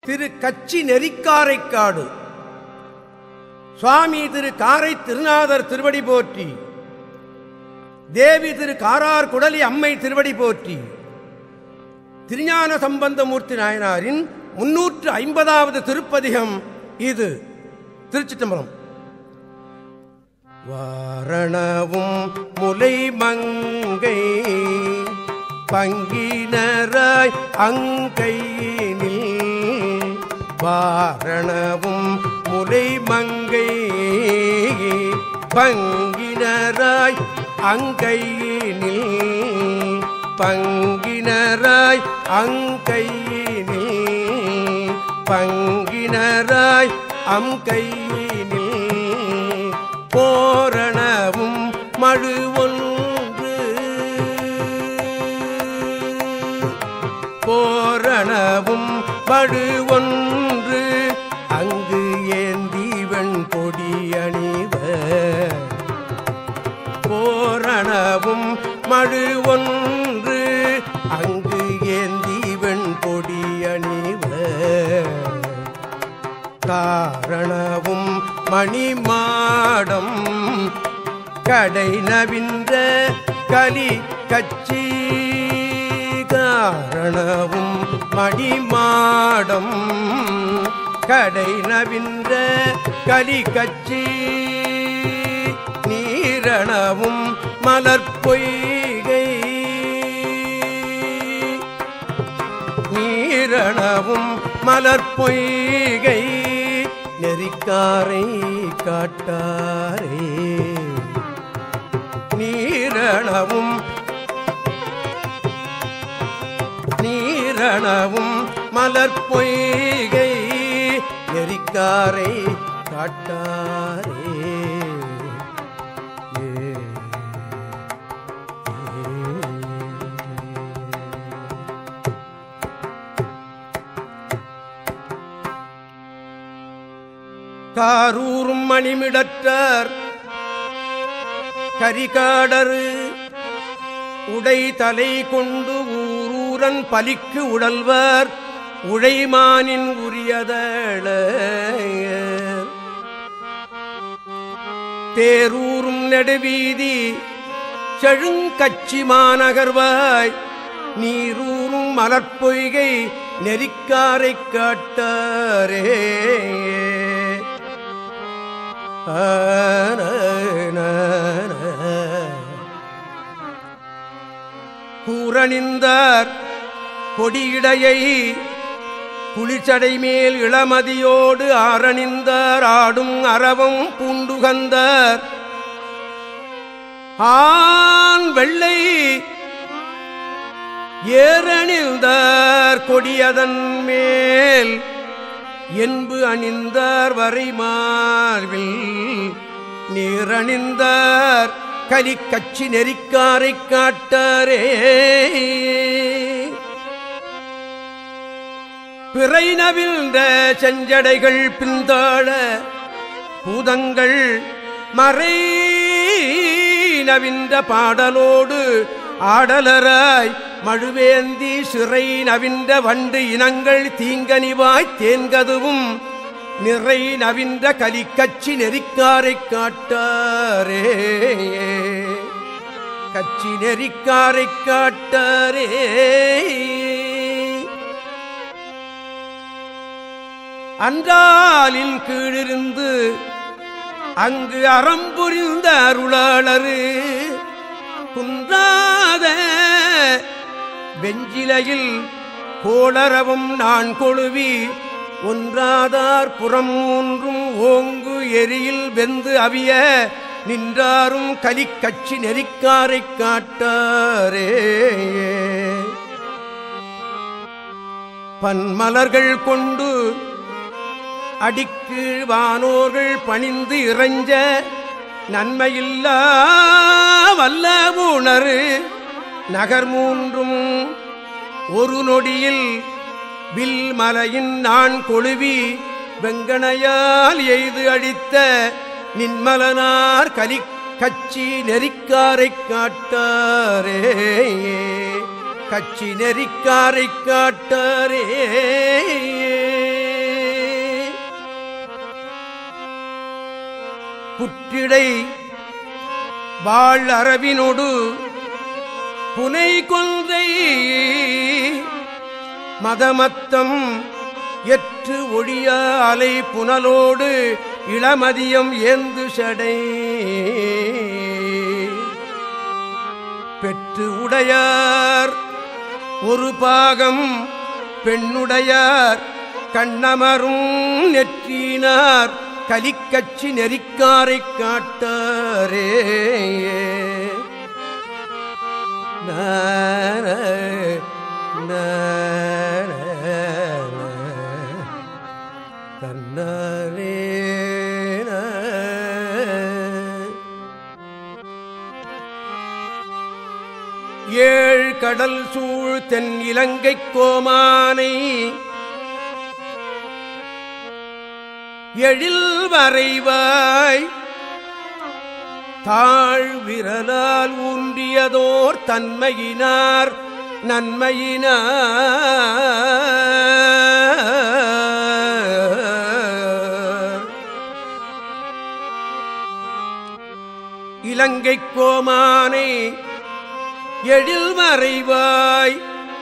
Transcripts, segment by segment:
திரு கச்சி நெறிக்காரைக்காடு சுவாமி திரு காரை திருநாதர் திருவடி போற்றி தேவி திரு காரார் குடலி அம்மை திருவடி போற்றி திருஞான சம்பந்தமூர்த்தி நாயனாரின் முன்னூற்று ஐம்பதாவது திருப்பதிகம் இது திருச்சிட்டம்பரம் வாரணவும் முலை மங்கை பங்கினராய் அங்கையினில் வாரணவும் முலை மங்கை பங்கினராய் அங்கையினில் பங்கினராய் அங்கையினில் பங்கினராய் அங்கையினில் போரணவும் மழு ஒன்று போரணவும் மழு ஒன்று அங்கு ஏந்திவன் பொடி அணிவர் போரணவும் மழு ஒன்று அங்கு ஏந்திவன் பொடி அணிவர் காரணவும் மணிமாடம் கடை நவின்ற கலி கச்சி காரணவும் மணிமாடம் கடை நவின்ற கலி கச்சி நீரணவும் மலர்பொய்கை நீரணவும் மலர்பொய்கை நெறிக்காரை காட்டாரே நீரணவும் நீரணவும் மலர்பொய்கை நெறிக்காரை காட்டாரே ஏ, ஏ. காரூரும் மணிமிடற்றார் கரிகாடரு உடை தலை கொண்டு ஊரூரன் பலிக்கு உடல்வர் உழைமானின் உரியதள தேரூரும் நெடுவீதி செழுங்கச்சி மாநகர்வாய் நீரூரும் மலர்ப்பொய்கை நெறிக்காரைக் காட்டாரே கூரணிந்தார் கொடியிடையை குளிச்சடை மேல் இளமதியோடு ஆரணிந்தார் ஆடும் அறவும் பூண்டுகந்தார் ஆண் வெள்ளை ஏறணிந்தார் கொடியதன் மேல் என்பு அணிந்தார் வரை மார்பில் நீரணிந்தார் கலிக்கச்சி நெறிக்காரைக் காட்டாரே பிறை நவிழ்ந்த செஞ்சடைகள் பின்தாழ பூதங்கள் மறை நவின்ற பாடலோடு ஆடலராய் மழுவேந்தி சிறை நவின்ற வண்டு இனங்கள் தீங்கனிவாய் தேன்கதுவும் நிறை நவின்ற கலிக்கச்சி நெறிக்காரைக் காட்டாரே கச்சி நெறிக்காரைக் காட்டாரே அன்றாலின் கீழிருந்து அங்கு அறம்புரிந்த அருளாளரு குன்றாத வெஞ்சிலையில் கோளரவும் நான் கொழுவி ஒன்றாதார் புறம் மூன்றும் ஓங்கு எரியில் வெந்து அவிய நின்றாரும் கலிக்கச்சி நெறிக்காரைக் காட்டாரே பன்மலர்கள் கொண்டு அடிக்கீழ் வானோர்கள் பணிந்து இறைஞ்ச நன்மையில்லா வல்ல உணரு நகர் மூன்றும் ஒரு நொடியில் வில் மலையின் நான் கொழுவி வெங்கணையால் எய்து அடித்த நின்மலனார் கலி கச்சி நெறிக்காரைக் காட்டாரே கச்சி நெறிக்காரைக் காட்டாரே புற்றிடை வாழ் அரவினொடு புனை கொன்றை மதமத்தம் எற்று ஒழிய அலை புனலோடு இளமதியம் ஏந்து சடை பெற்று உடையார் ஒரு பாகம் பெண்ணுடையார் கண்ணமரும் நெற்றினார் கலிக்கச்சி நெறிக்காரைக் காட்டாரே நார நார தன்னாரே ஏழ் கடல் சூழ் தென் இலங்கைக் கோமானை எழில் வரைவாய் தாழ் விரலால் ஊன்றியதோர் தன்மையினார் நன்மையினார் இலங்கைக் கோமானை எழில் மறைவாய்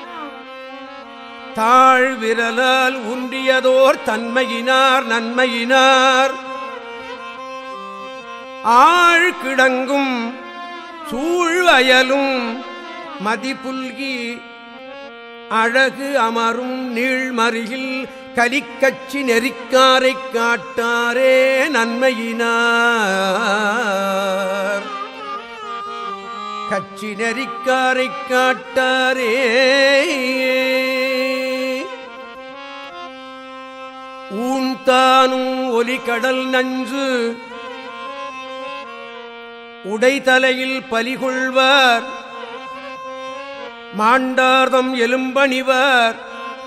தாழ் விரலால் உன்றியதோர் தன்மையினார் நன்மையினார் ஆழ் கிடங்கும் சூழ்வயலும் மதிப்புல்கி அழகு அமரும் நீழ்மருகில் கலிக்கச்சி நெறிக்காரைக் காட்டாரே நன்மையினார் கச்சி நெறிக்காரைக் காட்டாரே ஊன்தானும் ஒலிகடல் நஞ்சு உடைதலையில் பலிகொள்வார் மாண்டார்தம் எலும்பணிவார்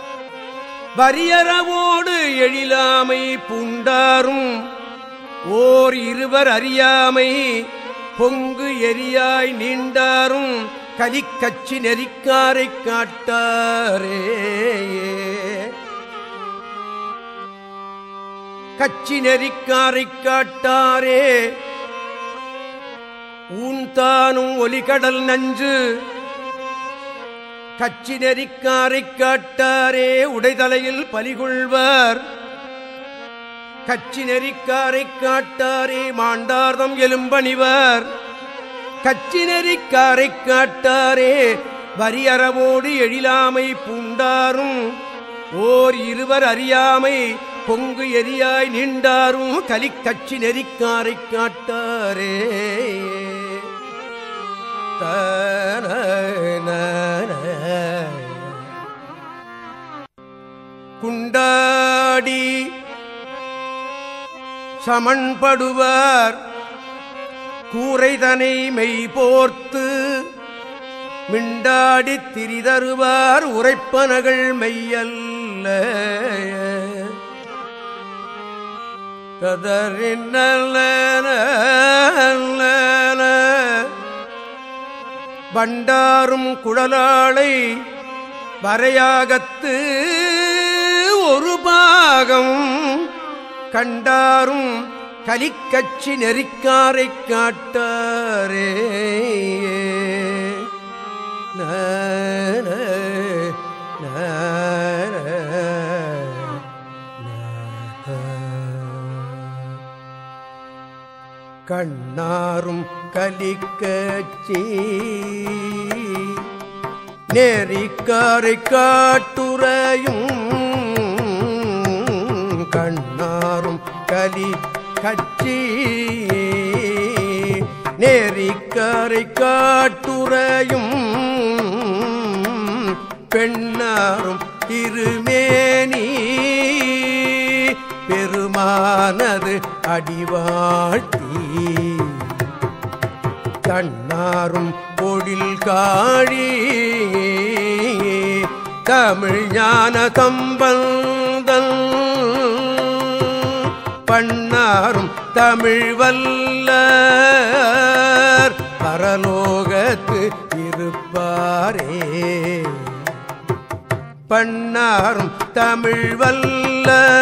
வரியறவோடு எழிலாமை பூண்டாரும் ஓர் இருவர் அறியாமை பொங்கு எரியாய் நீண்டாரும் கலிக்கச்சி நெறிக்காரைக் காட்டாரே கச்சி நெறிக்காரைக் காட்டாரே ஊன்தானும் ஒலிகடல் நஞ்சு கச்சி நெறிக்காரைக் காட்டாரே உடைதலையில் பலிகொள்வார் கச்சி நெறிக்காரைக் காட்டாரே மாண்டார்தம் எலும்பணிவர் கச்சி நெறிக்காரைக் காட்டாரே வரியறவோடு எழிலாமை பூண்டாரும் ஓர் இருவர் அறியாமை பொங்கு எரியாய் நீண்டாரும் கலிக்கச்சி நெறிக்காரைக் காட்டாரே குண்டாடி சமன்படுவார் கூரைதனை மெய் போர்த்து மிண்டாடித் திரிதருவார் உரைப்பனகள் மெய்யல்ல கதறின்ன பண்டாரும் குழலாளை வரையாகத்து ஒரு பாகம் கண்டாரும் கலிக்கச்சி நெறிக்காரைக் காட்டாரே நான, நான, நான. கண்ணாரும் கலிக்கச்சி நெறிக்காரை காட்டுரையும் கண்ணாரும் கலி கச்சி நெறிக்காரை காட்டுரையும் பெண்ணாரும் திருமேனி பெருமானது அடிவாழ்த்தி கண்ணாரும் பொழில் காழி தமிழ் ஞான கம்பந்தன் பண்ணாரும் தமிழ் வல்ல பரலோகத்து இருப்பாரே பண்ணாரும் தமிழ் வல்ல